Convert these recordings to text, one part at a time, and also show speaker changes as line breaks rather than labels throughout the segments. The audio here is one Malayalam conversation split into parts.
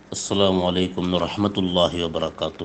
السلام عليكم ورحمة الله وبركاته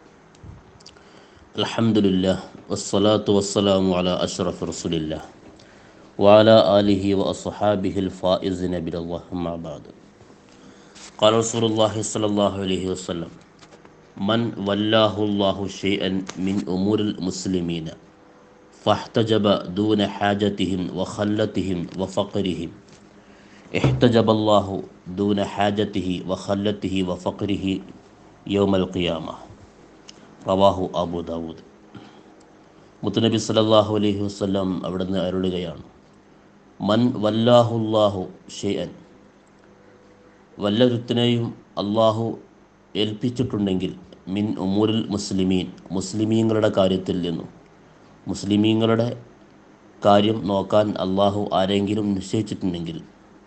الحمد لله والصلاة والسلام على أشرف رسول الله وعلى آله وأصحابه الفائزين بالله أما بعد قال رسول الله صلى الله عليه وسلم من ولاه الله شيئا من أمور المسلمين فاحتجب دون حاجتهم وخلتهم وفقرهم احتجب الله دون حاجته وخلته وفقره يوم القيامة റവാഹു അബു ദാവൂദ് മുത്തുനബി സല്ലല്ലാഹു അലൈഹി വസല്ലം അവിടുന്ന് അരുളുകയാണ് മൻ വല്ലാഹുല്ലാഹു ഷെയ്അൻ വല്ലൊരുത്തിനെയും അള്ളാഹു ഏൽപ്പിച്ചിട്ടുണ്ടെങ്കിൽ മിൻ ഉമൂരിൽ മുസ്ലിമീൻ മുസ്ലിമീങ്ങളുടെ കാര്യത്തിൽ നിന്നും മുസ്ലിമീങ്ങളുടെ കാര്യം നോക്കാൻ അള്ളാഹു ആരെങ്കിലും നിശ്ചയിച്ചിട്ടുണ്ടെങ്കിൽ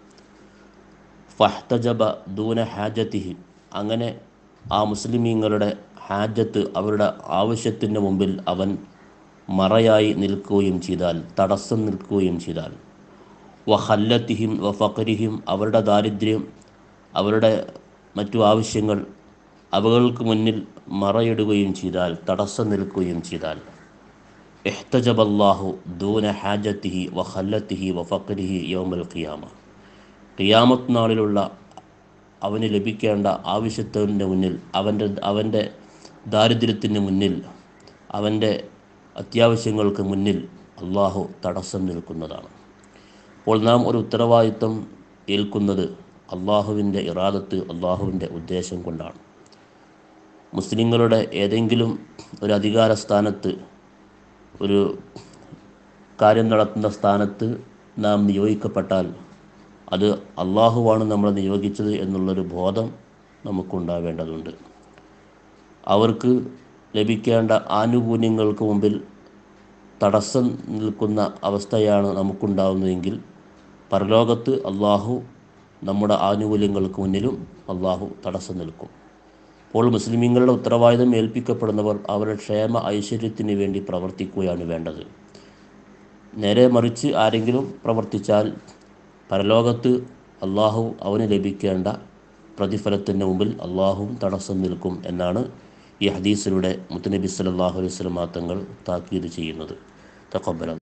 ഫഹ്തജബ ദൂന ഹാജത്തിഹി അങ്ങനെ ആ മുസ്ലിമീങ്ങളുടെ ഹാജത്ത് അവരുടെ ആവശ്യത്തിന് മുമ്പിൽ അവൻ മറയായി നിൽക്കുകയും ചെയ്താൽ തടസ്സം നിൽക്കുകയും ചെയ്താൽ വഹല്ലത്തിഹിം വ ഫഖരിഹിം അവരുടെ ദാരിദ്ര്യം അവരുടെ മറ്റു ആവശ്യങ്ങൾ അവകൾക്ക് മുന്നിൽ മറയിടുകയും ചെയ്താൽ തടസ്സം നിൽക്കുകയും ചെയ്താൽ എഹ്തജബല്ലാഹു ദൂന ഹാജത്തിഹി വഹല്ലത്തിഹി വ ഫഖരിഹി യോമൽ ഖിയാമ ഖിയാമത്ത് നാളിലുള്ള അവന് ലഭിക്കേണ്ട ആവശ്യത്തിൻ്റെ മുന്നിൽ അവൻ്റെ അവൻ്റെ ദാരിദ്ര്യത്തിന് മുന്നിൽ അവൻ്റെ അത്യാവശ്യങ്ങൾക്ക് മുന്നിൽ അള്ളാഹു തടസ്സം നിൽക്കുന്നതാണ് അപ്പോൾ നാം ഒരു ഉത്തരവാദിത്വം ഏൽക്കുന്നത് അള്ളാഹുവിൻ്റെ ഇറാദത്ത് അള്ളാഹുവിൻ്റെ ഉദ്ദേശം കൊണ്ടാണ് മുസ്ലിങ്ങളുടെ ഏതെങ്കിലും ഒരു അധികാര സ്ഥാനത്ത് ഒരു കാര്യം നടത്തുന്ന സ്ഥാനത്ത് നാം നിയോഗിക്കപ്പെട്ടാൽ അത് അള്ളാഹുവാണ് നമ്മളെ നിയോഗിച്ചത് എന്നുള്ളൊരു ബോധം നമുക്കുണ്ടാവേണ്ടതുണ്ട് അവർക്ക് ലഭിക്കേണ്ട ആനുകൂല്യങ്ങൾക്ക് മുമ്പിൽ തടസ്സം നിൽക്കുന്ന അവസ്ഥയാണ് നമുക്കുണ്ടാവുന്നതെങ്കിൽ പരലോകത്ത് അള്ളാഹു നമ്മുടെ ആനുകൂല്യങ്ങൾക്ക് മുന്നിലും അള്ളാഹു തടസ്സം നിൽക്കും അപ്പോൾ മുസ്ലിമീങ്ങളുടെ ഉത്തരവാദിത്തം ഏൽപ്പിക്കപ്പെടുന്നവർ അവരുടെ ക്ഷേമ ഐശ്വര്യത്തിന് വേണ്ടി പ്രവർത്തിക്കുകയാണ് വേണ്ടത് നേരെ മറിച്ച് ആരെങ്കിലും പ്രവർത്തിച്ചാൽ പരലോകത്ത് അള്ളാഹു അവന് ലഭിക്കേണ്ട പ്രതിഫലത്തിൻ്റെ മുമ്പിൽ അള്ളാഹുവും തടസ്സം നിൽക്കും എന്നാണ് ഈ ഹദീസിലൂടെ മുത്തനബി സല്ലാഹു അലൈഹി സ്വലമാ തങ്ങൾ താക്കീത് ചെയ്യുന്നത് തക്കബലം